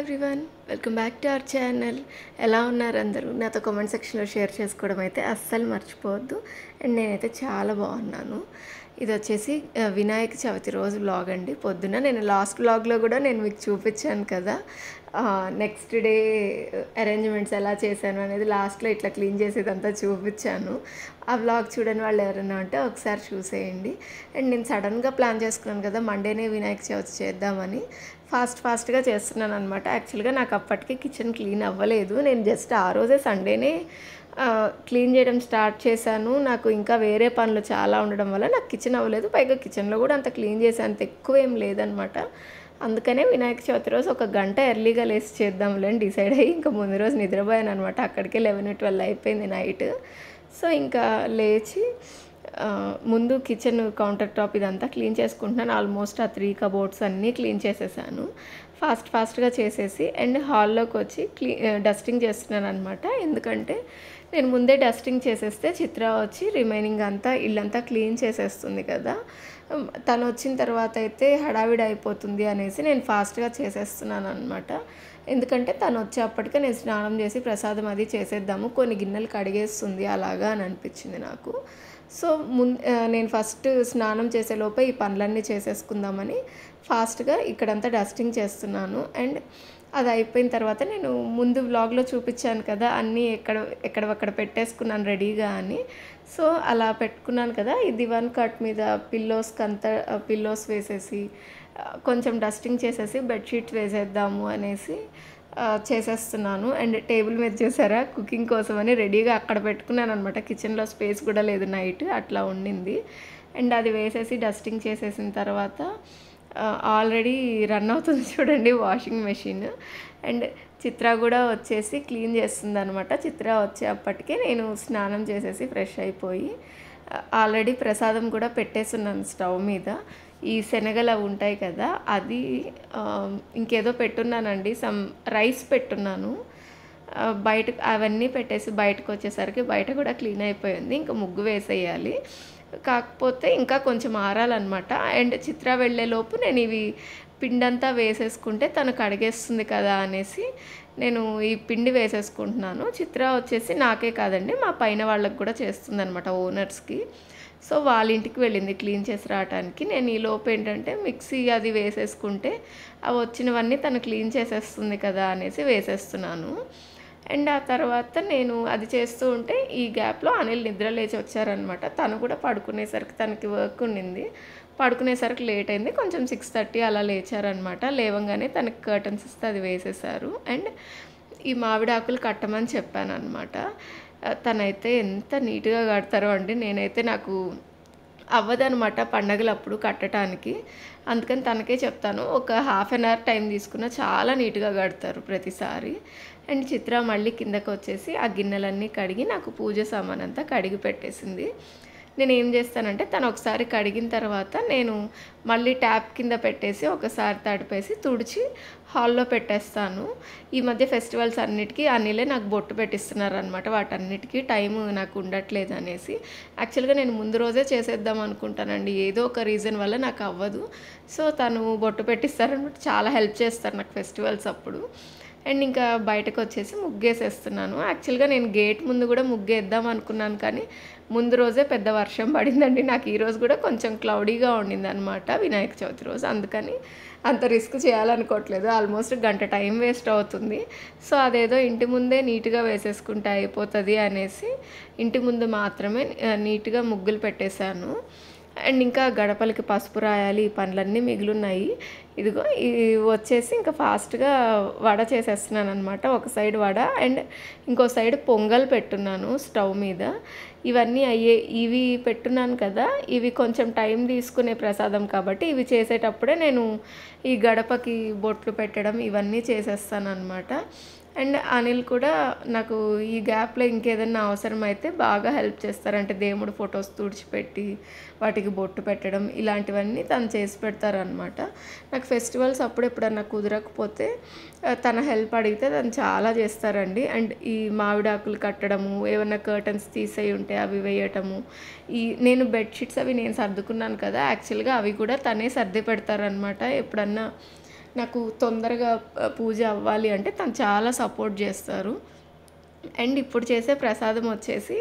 everyone welcome back to our channel ఎలా ఉన్నారు అందరూ నాతో కామెంట్ సెక్షన్లో షేర్ చేసుకోవడం అయితే అస్సలు మర్చిపోవద్దు అండ్ నేనైతే చాలా బాగున్నాను ఇది వచ్చేసి ఆ, వినాయక చవితి రోజు వ్లాగ్ అండి పొద్దున నేను లాస్ట్ వ్లాగ్లో కూడా నేను మీకు చూపించాను కదా నెక్స్ట్ డే అరేంజ్మెంట్స్ ఎలా చేశాను అనేది లాస్ట్లో ఇట్లా క్లీన్ చేసేదంతా చూపించాను ఆ వ్లాగ్ చూడని వాళ్ళు ఎవరైనా ఉంటే ఒకసారి చూసేయండి అండ్ నేను సడన్గా ప్లాన్ చేసుకున్నాను కదా మండేనే వినాయక చవితి చేద్దామని ఫాస్ట్ ఫాస్ట్గా చేస్తున్నాను అనమాట యాక్చువల్గా నాకు అప్పటికి కిచెన్ క్లీన్ అవ్వలేదు నేను జస్ట్ ఆ రోజే సండేనే క్లీన్ చేయడం స్టార్ట్ చేశాను నాకు ఇంకా వేరే పనులు చాలా ఉండడం వల్ల నాకు కిచెన్ అవ్వలేదు పైగా కిచెన్లో కూడా అంత క్లీన్ చేసే అంత ఎక్కువ ఏం లేదనమాట అందుకనే వినాయక చవితి రోజు ఒక గంట ఎర్లీగా లేసి చేద్దాంలే అని డిసైడ్ అయ్యి ఇంకా ముందు రోజు నిద్రపోయాను అనమాట అక్కడికే లెవెన్ ట్వెల్వ్ అయిపోయింది నైట్ సో ఇంకా లేచి ఆ, ముందు కిచెన్ కౌంటర్ టాప్ ఇదంతా క్లీన్ చేసుకుంటున్నాను ఆల్మోస్ట్ ఆ త్రీ కబోర్డ్స్ అన్నీ క్లీన్ చేసేసాను ఫాస్ట్ ఫాస్ట్గా చేసేసి అండ్ హాల్లోకి వచ్చి క్లీ డస్టింగ్ చేస్తున్నాను అనమాట ఎందుకంటే నేను ముందే డస్టింగ్ చేసేస్తే చిత్ర వచ్చి రిమైనింగ్ అంతా ఇల్లంతా క్లీన్ చేసేస్తుంది కదా ఉమ్, తను వచ్చిన తర్వాత అయితే హడావిడి అయిపోతుంది అనేసి నేను ఫాస్ట్గా చేసేస్తున్నాను అనమాట ఎందుకంటే తను వచ్చేప్పటికే నేను స్నానం చేసి ప్రసాదం అది చేసేద్దాము కొన్ని గిన్నెలు కడిగేస్తుంది అలాగా అని అనిపించింది నాకు సో ముం ఆ, నేను ఫస్ట్ స్నానం చేసేలోపే ఈ పనులన్నీ చేసేసుకుందామని ఫాస్ట్గా ఇక్కడంతా డస్టింగ్ చేస్తున్నాను అండ్ అది అయిపోయిన తర్వాత నేను ముందు వ్లాగ్లో చూపించాను కదా అన్నీ ఎక్కడ ఎక్కడక్కడ పెట్టేసుకున్నాను రెడీగా అని సో అలా పెట్టుకున్నాను కదా ఇది వన్ కట్ మీద పిల్లోస్కి అంతా పిల్లోస్ వేసేసి ఆ, కొంచెం డస్టింగ్ చేసేసి బెడ్షీట్ వేసేద్దాము అనేసి ఆ, చేసేస్తున్నాను అండ్ టేబుల్ మీద చూసారా కుకింగ్ కోసం అని రెడీగా అక్కడ పెట్టుకున్నాను అనమాట కిచెన్లో స్పేస్ కూడా లేదు నైట్ అట్లా ఉండింది అండ్ అది వేసేసి డస్టింగ్ చేసేసిన తర్వాత ఆల్రెడీ రన్ అవుతుంది చూడండి వాషింగ్ మెషిన్ అండ్ చిత్ర కూడా వచ్చేసి క్లీన్ చేస్తుంది అనమాట చిత్ర వచ్చేప్పటికే నేను స్నానం చేసేసి ఫ్రెష్ అయిపోయి ఆల్రెడీ ప్రసాదం కూడా పెట్టేస్తున్నాను స్టవ్ మీద ఈ శనగలు అవి ఉంటాయి కదా అది ఆ, ఇంకేదో పెట్టున్నానండి సమ్ రైస్ పెట్టున్నాను ఆ, బయట అవన్నీ పెట్టేసి బయటకు వచ్చేసరికి బయట కూడా క్లీన్ అయిపోయింది ఇంకా ముగ్గు వేసేయాలి కాకపోతే ఇంకా కొంచెం ఆరాలన్నమాట అండ్ చిత్ర వెళ్ళేలోపు నేను ఇవి పిండంతా వేసేసుకుంటే తను కడిగేస్తుంది కదా అనేసి నేను ఈ పిండి వేసేసుకుంటున్నాను చిత్ర వచ్చేసి నాకే కాదండి మా పైన వాళ్ళకి కూడా చేస్తుంది అనమాట ఓనర్స్కి సో వాళ్ళ ఇంటికి వెళ్ళింది క్లీన్ చేసి రావడానికి నేను ఈ లోపు ఏంటంటే మిక్సీ అది వేసేసుకుంటే అవి వచ్చినవన్నీ తను క్లీన్ చేసేస్తుంది కదా అనేసి వేసేస్తున్నాను అండ్ ఆ తర్వాత నేను అది చేస్తూ ఉంటే ఈ గ్యాప్లో అనిల్ నిద్ర లేచి వచ్చారనమాట తను కూడా పడుకునేసరికి తనకి వర్క్ ఉండింది పడుకునేసరికి లేట్ అయింది కొంచెం సిక్స్ థర్టీ అలా లేచారనమాట లేవంగానే తనకి కర్టన్స్ ఇస్తే అది వేసేసారు అండ్ ఈ మామిడి ఆకులు కట్టమని చెప్పాను అనమాట తనైతే ఎంత నీట్గా కడతారో అండి నేనైతే నాకు అవ్వదనమాట పండగలప్పుడు కట్టడానికి అందుకని తనకే చెప్తాను ఒక హాఫ్ అన్ అవర్ టైం తీసుకున్న చాలా నీట్గా కడతారు ప్రతిసారి అండ్ చిత్ర మళ్ళీ కిందకు వచ్చేసి ఆ గిన్నెలన్నీ కడిగి నాకు పూజ సామాన్ అంతా కడిగి పెట్టేసింది నేను ఏం చేస్తానంటే తను ఒకసారి కడిగిన తర్వాత నేను మళ్ళీ ట్యాప్ కింద పెట్టేసి ఒకసారి తడిపేసి తుడిచి హాల్లో పెట్టేస్తాను ఈ మధ్య ఫెస్టివల్స్ అన్నిటికీ అనిలే నాకు బొట్టు పెట్టిస్తున్నారు అనమాట వాటన్నిటికీ టైం నాకు ఉండట్లేదు అనేసి యాక్చువల్గా నేను ముందు రోజే చేసేద్దాం అనుకుంటానండి ఏదో ఒక రీజన్ వల్ల నాకు అవ్వదు సో తను బొట్టు పెట్టిస్తారనమాట చాలా హెల్ప్ చేస్తారు నాకు ఫెస్టివల్స్ అప్పుడు అండ్ ఇంకా బయటకు వచ్చేసి ముగ్గేసేస్తున్నాను యాక్చువల్గా నేను గేట్ ముందు కూడా ముగ్గేద్దాం అనుకున్నాను కానీ ముందు రోజే పెద్ద వర్షం పడిందండి నాకు ఈ రోజు కూడా కొంచెం క్లౌడీగా ఉండింది అనమాట వినాయక చవితి రోజు అందుకని అంత రిస్క్ చేయాలనుకోవట్లేదు ఆల్మోస్ట్ గంట టైం వేస్ట్ అవుతుంది సో అదేదో ఇంటి ముందే నీట్గా వేసేసుకుంటే అయిపోతుంది అనేసి ఇంటి ముందు మాత్రమే ఆ, నీట్గా ముగ్గులు పెట్టేశాను అండ్ ఇంకా గడపలకి పసుపు రాయాలి ఈ పనులన్నీ మిగిలిన్నాయి ఇదిగో ఇది వచ్చేసి ఇంకా ఫాస్ట్గా వడ చేసేస్తున్నాను అనమాట ఒక సైడ్ వడ అండ్ ఇంకో సైడ్ పొంగల్ పెట్టున్నాను స్టవ్ మీద ఇవన్నీ అయ్యే ఇవి పెట్టున్నాను కదా ఇవి కొంచెం టైం తీసుకునే ప్రసాదం కాబట్టి ఇవి చేసేటప్పుడే నేను ఈ గడపకి బొట్లు పెట్టడం ఇవన్నీ చేసేస్తాను అనమాట అండ్ అనిల్ కూడా నాకు ఈ గ్యాప్లో ఇంకేదన్నా అవసరమైతే బాగా హెల్ప్ చేస్తారు అంటే దేవుడు ఫొటోస్ తుడిచిపెట్టి వాటికి బొట్టు పెట్టడం ఇలాంటివన్నీ తను చేసి పెడతారనమాట నాకు ఫెస్టివల్స్ అప్పుడు ఎప్పుడన్నా కుదరకపోతే ఆ, తన హెల్ప్ అడిగితే తను చాలా చేస్తారండి అండ్ ఈ మామిడాకులు కట్టడము ఏమైనా కర్టన్స్ తీసేయి ఉంటే అవి వేయటము ఈ నేను బెడ్షీట్స్ అవి నేను సర్దుకున్నాను కదా యాక్చువల్గా అవి కూడా తనే సర్ది పెడతారనమాట ఎప్పుడన్నా నాకు తొందరగా ఆ, పూజ అవ్వాలి అంటే తను చాలా సపోర్ట్ చేస్తారు అండ్ ఇప్పుడు చేసే ప్రసాదం వచ్చేసి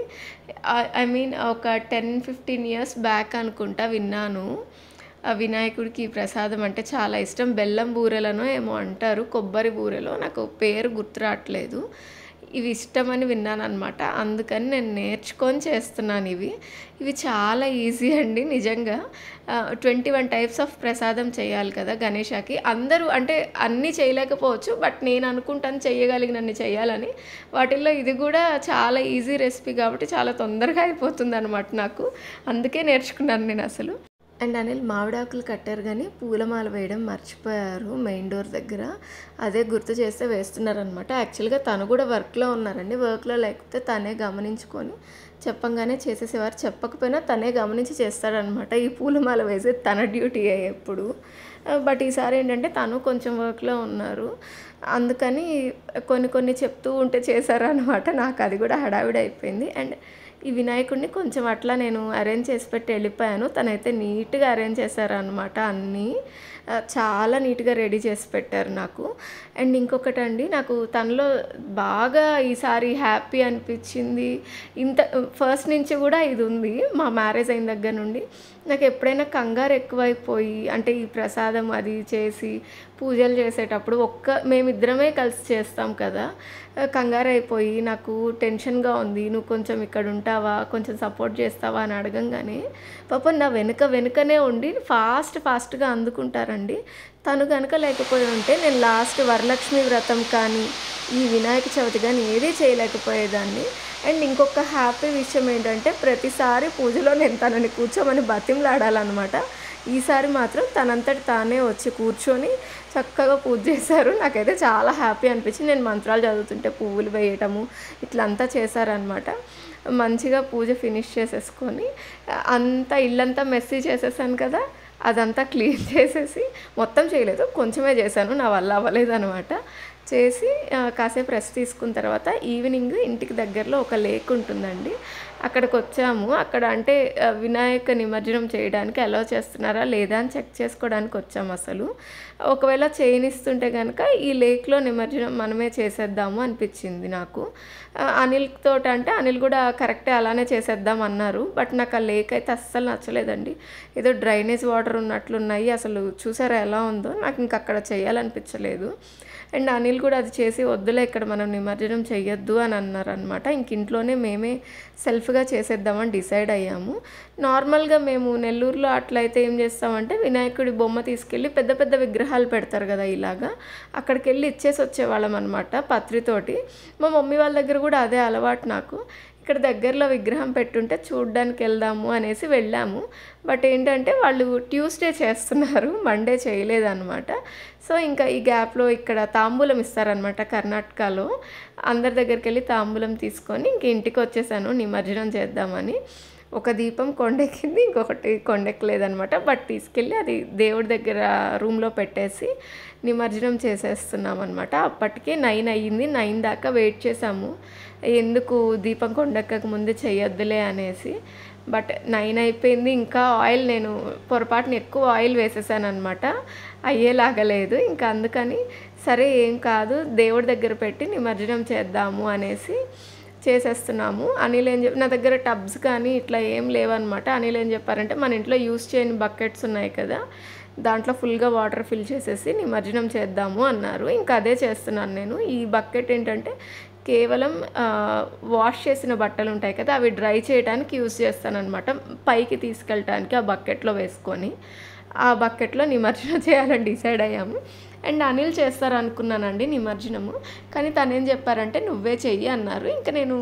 ఐ మీన్ ఒక టెన్ ఫిఫ్టీన్ ఇయర్స్ బ్యాక్ అనుకుంటా విన్నాను ఆ వినాయకుడికి ఈ ప్రసాదం అంటే చాలా ఇష్టం బెల్లం బూరెలను ఏమో అంటారు కొబ్బరి బూరెలో నాకు పేరు గుర్తు రావట్లేదు ఇవి ఇష్టమని విన్నాను అనమాట అందుకని నేను నేర్చుకొని చేస్తున్నాను ఇవి ఇవి చాలా ఈజీ అండి నిజంగా ట్వంటీ వన్ టైప్స్ ఆఫ్ ప్రసాదం చేయాలి కదా గణేషకి అందరూ అంటే అన్నీ చేయలేకపోవచ్చు బట్ నేను అనుకుంటాను చేయగలిగినన్ని చేయాలని వాటిల్లో ఇది కూడా చాలా ఈజీ రెసిపీ కాబట్టి చాలా తొందరగా అయిపోతుంది అనమాట నాకు అందుకే నేర్చుకున్నాను నేను అసలు అండ్ అనిల్ మామిడాకులు కట్టారు కానీ పూలమాల వేయడం మర్చిపోయారు మెయిన్ డోర్ దగ్గర అదే గుర్తు చేస్తే వేస్తున్నారనమాట యాక్చువల్గా తను కూడా వర్క్లో ఉన్నారండి వర్క్లో లేకపోతే తనే గమనించుకొని చెప్పంగానే చేసేసేవారు చెప్పకపోయినా తనే గమనించి చేస్తాడనమాట ఈ పూలమాల వేసేది తన డ్యూటీ ఎప్పుడు బట్ ఈసారి ఏంటంటే తను కొంచెం వర్క్లో ఉన్నారు అందుకని కొన్ని కొన్ని చెప్తూ ఉంటే చేశారనమాట నాకు అది కూడా హడావిడి అయిపోయింది అండ్ ఈ వినాయకుడిని కొంచెం అట్లా నేను అరేంజ్ చేసి పెట్టి వెళ్ళిపోయాను తనైతే నీట్గా అరేంజ్ చేశారనమాట అన్నీ ఆ, చాలా నీట్గా రెడీ చేసి పెట్టారు నాకు అండ్ ఇంకొకటి అండి నాకు తనలో బాగా ఈసారి హ్యాపీ అనిపించింది ఇంత ఫస్ట్ నుంచి కూడా ఇది ఉంది మా మ్యారేజ్ అయిన దగ్గర నుండి నాకు ఎప్పుడైనా కంగారు ఎక్కువైపోయి అంటే ఈ ప్రసాదం అది చేసి పూజలు చేసేటప్పుడు ఒక్క మేమిద్దరమే కలిసి చేస్తాం కదా ఆ, కంగారు అయిపోయి నాకు టెన్షన్గా ఉంది నువ్వు కొంచెం ఇక్కడ ఉంటావా కొంచెం సపోర్ట్ చేస్తావా అని అడగంగానే పాపం నా వెనుక వెనుకనే ఉండి ఫాస్ట్ ఫాస్ట్గా అందుకుంటారండి తను కనుక లేకపోయి ఉంటే నేను లాస్ట్ వరలక్ష్మి వ్రతం కానీ ఈ వినాయక చవితి కానీ ఏదీ చేయలేకపోయేదాన్ని అండ్ ఇంకొక హ్యాపీ విషయం ఏంటంటే ప్రతిసారి పూజలో నేను తనని కూర్చోమని బతిమలాడాలన్నమాట ఈసారి మాత్రం తనంతటి తానే వచ్చి కూర్చొని చక్కగా పూజ చేశారు నాకైతే చాలా హ్యాపీ అనిపించింది నేను మంత్రాలు చదువుతుంటే పువ్వులు వేయటము ఇట్లా అంతా చేశారనమాట మంచిగా పూజ ఫినిష్ చేసేసుకొని అంతా ఇల్లంతా మెస్సీ చేసేసాను కదా అదంతా క్లీన్ చేసేసి మొత్తం చేయలేదు కొంచెమే చేశాను నా వల్ల అవ్వలేదు అనమాట చేసి ఆ, కాసేపు రెస్ట్ తీసుకున్న తర్వాత ఈవినింగ్ ఇంటికి దగ్గరలో ఒక లేక్ ఉంటుందండి అక్కడికి వచ్చాము అక్కడ అంటే ఆ, వినాయక నిమజ్జనం చేయడానికి అలౌ చేస్తున్నారా లేదా అని చెక్ చేసుకోవడానికి వచ్చాము అసలు ఒకవేళ చేయనిస్తుంటే కనుక ఈ లేక్లో నిమజ్జనం మనమే చేసేద్దాము అనిపించింది నాకు ఆ, అనిల్ తోటి అంటే అనిల్ కూడా కరెక్టే అలానే చేసేద్దాం అన్నారు బట్ నాకు ఆ లేక్ అయితే అస్సలు నచ్చలేదండి ఏదో డ్రైనేజ్ వాటర్ ఉన్నట్లున్నాయి అసలు చూసారా ఎలా ఉందో నాకు ఇంక అక్కడ చేయాలనిపించలేదు అండ్ అనిల్ కూడా అది చేసి వద్దులే ఇక్కడ మనం నిమజ్జనం చెయ్యొద్దు అని అన్నారు అనమాట ఇంక ఇంట్లోనే మేమే సెల్ఫ్గా చేసేద్దామని డిసైడ్ అయ్యాము నార్మల్గా మేము నెల్లూరులో అట్లయితే ఏం చేస్తామంటే వినాయకుడి బొమ్మ తీసుకెళ్ళి పెద్ద పెద్ద విగ్రహాలు పెడతారు కదా ఇలాగా అక్కడికి వెళ్ళి ఇచ్చేసి వచ్చేవాళ్ళం అనమాట పత్రితోటి మా మమ్మీ వాళ్ళ దగ్గర కూడా అదే అలవాటు నాకు ఇక్కడ దగ్గరలో విగ్రహం పెట్టుంటే చూడ్డానికి వెళ్దాము అనేసి వెళ్ళాము బట్ ఏంటంటే వాళ్ళు ట్యూస్డే చేస్తున్నారు మండే చేయలేదన్నమాట సో ఇంకా ఈ గ్యాప్లో ఇక్కడ తాంబూలం ఇస్తారనమాట కర్ణాటకలో అందరి దగ్గరికి వెళ్ళి తాంబూలం తీసుకొని ఇంక ఇంటికి వచ్చేసాను నిమజ్జనం చేద్దామని ఒక దీపం కొండెక్కింది ఇంకొకటి కొండెక్కలేదనమాట బట్ తీసుకెళ్ళి అది దేవుడి దగ్గర రూమ్లో పెట్టేసి నిమజ్జనం చేసేస్తున్నాం అనమాట అప్పటికే నైన్ అయ్యింది నైన్ దాకా వెయిట్ చేసాము ఎందుకు దీపం కొండెక్కక ముందు చేయొద్దులే అనేసి బట్ నైన్ అయిపోయింది ఇంకా ఆయిల్ నేను పొరపాటున ఎక్కువ ఆయిల్ వేసేసాను అనమాట అయ్యేలాగా లేదు ఇంకా అందుకని సరే ఏం కాదు దేవుడి దగ్గర పెట్టి నిమజ్జనం చేద్దాము అనేసి చేసేస్తున్నాము అనిల్ ఏం చెప్పి నా దగ్గర టబ్స్ కానీ ఇట్లా ఏం లేవన్నమాట అనిల్ ఏం చెప్పారంటే మన ఇంట్లో యూస్ చేయని బకెట్స్ ఉన్నాయి కదా దాంట్లో ఫుల్గా వాటర్ ఫిల్ చేసేసి నిమజ్జనం చేద్దాము అన్నారు ఇంకా అదే చేస్తున్నాను నేను ఈ బకెట్ ఏంటంటే కేవలం ఆ, వాష్ చేసిన బట్టలు ఉంటాయి కదా అవి డ్రై చేయడానికి యూస్ చేస్తానన్నమాట పైకి తీసుకెళ్ళటానికి ఆ బకెట్లో వేసుకొని ఆ బకెట్లో నిమజ్జనం చేయాలని డిసైడ్ అయ్యాము అండ్ అనిల్ చేస్తారు అనుకున్నానండి నిమజ్జనము కానీ తను ఏం చెప్పారంటే నువ్వే చెయ్యి అన్నారు ఇంకా నేను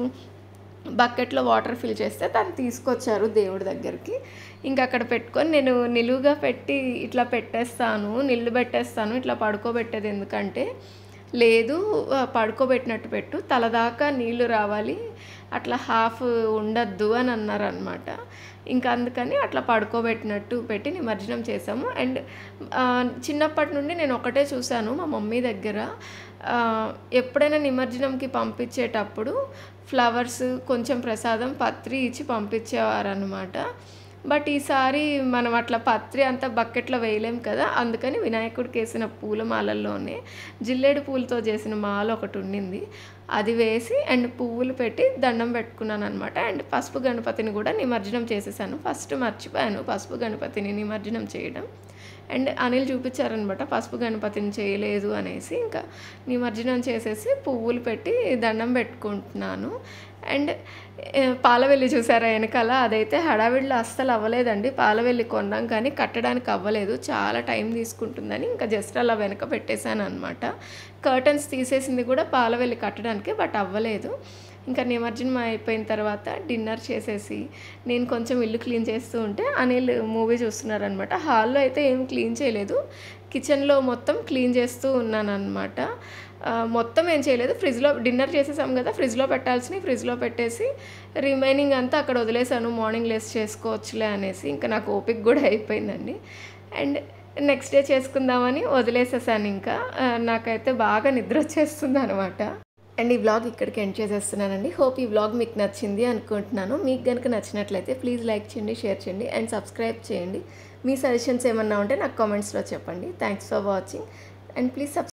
బకెట్లో వాటర్ ఫిల్ చేస్తే తను తీసుకొచ్చారు దేవుడి దగ్గరికి ఇంకా అక్కడ పెట్టుకొని నేను నిలువుగా పెట్టి ఇట్లా పెట్టేస్తాను నిల్లు పెట్టేస్తాను ఇట్లా పడుకోబెట్టేది ఎందుకంటే లేదు ఆ, పడుకోబెట్టినట్టు పెట్టు తలదాకా నీళ్లు రావాలి అట్లా హాఫ్ ఉండద్దు అని అన్నారు అనమాట ఇంకా అందుకని అట్లా పడుకోబెట్టినట్టు పెట్టి నిమజ్జనం చేసాము అండ్ ఆ, చిన్నప్పటి నుండి నేను ఒకటే చూశాను మా మమ్మీ దగ్గర ఆ, ఎప్పుడైనా నిమజ్జనంకి పంపించేటప్పుడు ఫ్లవర్స్ కొంచెం ప్రసాదం పత్రి ఇచ్చి పంపించేవారు అనమాట బట్ ఈసారి మనం అట్లా పత్రి అంతా బకెట్లో వేయలేం కదా అందుకని వినాయకుడికి వేసిన పూల మాలల్లోనే జిల్లేడు పూలతో చేసిన మాల ఒకటి ఉండింది అది వేసి అండ్ పువ్వులు పెట్టి దండం పెట్టుకున్నాను అనమాట అండ్ పసుపు గణపతిని కూడా నిమజ్జనం చేసేసాను ఫస్ట్ మర్చిపోయాను పసుపు గణపతిని నిమజ్జనం చేయడం అండ్ అనిల్ చూపించారనమాట పసుపు గణపతిని చేయలేదు అనేసి ఇంకా నిమజ్జనం చేసేసి పువ్వులు పెట్టి దండం పెట్టుకుంటున్నాను అండ్ ఏ, పాలవెల్లి చూసారా వెనకాల అదైతే హడావిడిలో అస్సలు అవ్వలేదండి పాలవెల్లి కొన్నాం కానీ కట్టడానికి అవ్వలేదు చాలా టైం తీసుకుంటుందని ఇంకా జస్ట్ అలా వెనక పెట్టేశాను అనమాట కర్టన్స్ తీసేసింది కూడా పాలవెల్లి కట్టడానికి బట్ అవ్వలేదు ఇంకా నిమజ్జనం అయిపోయిన తర్వాత డిన్నర్ చేసేసి నేను కొంచెం ఇల్లు క్లీన్ చేస్తూ ఉంటే అనిల్ మూవీ చూస్తున్నారనమాట హాల్లో అయితే ఏం క్లీన్ చేయలేదు కిచెన్లో మొత్తం క్లీన్ చేస్తూ ఉన్నాను అనమాట మొత్తం ఏం చేయలేదు ఫ్రిడ్జ్లో డిన్నర్ చేసేసాం కదా ఫ్రిడ్జ్లో పెట్టాల్సినవి ఫ్రిడ్జ్లో పెట్టేసి రిమైనింగ్ అంతా అక్కడ వదిలేసాను మార్నింగ్ లెస్ చేసుకోవచ్చులే అనేసి ఇంకా నాకు ఓపిక కూడా అయిపోయిందండి అండ్ నెక్స్ట్ డే చేసుకుందామని వదిలేసేసాను ఇంకా ఆ, నాకైతే బాగా నిద్ర వచ్చేస్తుంది అనమాట అండ్ ఈ వ్లాగ్ ఇక్కడికి ఎండ్ చేసేస్తున్నానండి హోప్ ఈ వ్లాగ్ మీకు నచ్చింది అనుకుంటున్నాను మీకు కనుక నచ్చినట్లయితే ప్లీజ్ లైక్ చేయండి షేర్ చేయండి అండ్ సబ్స్క్రైబ్ చేయండి మీ సజెషన్స్ ఏమన్నా ఉంటే నాకు కామెంట్స్లో చెప్పండి thanks for watching and please subscribe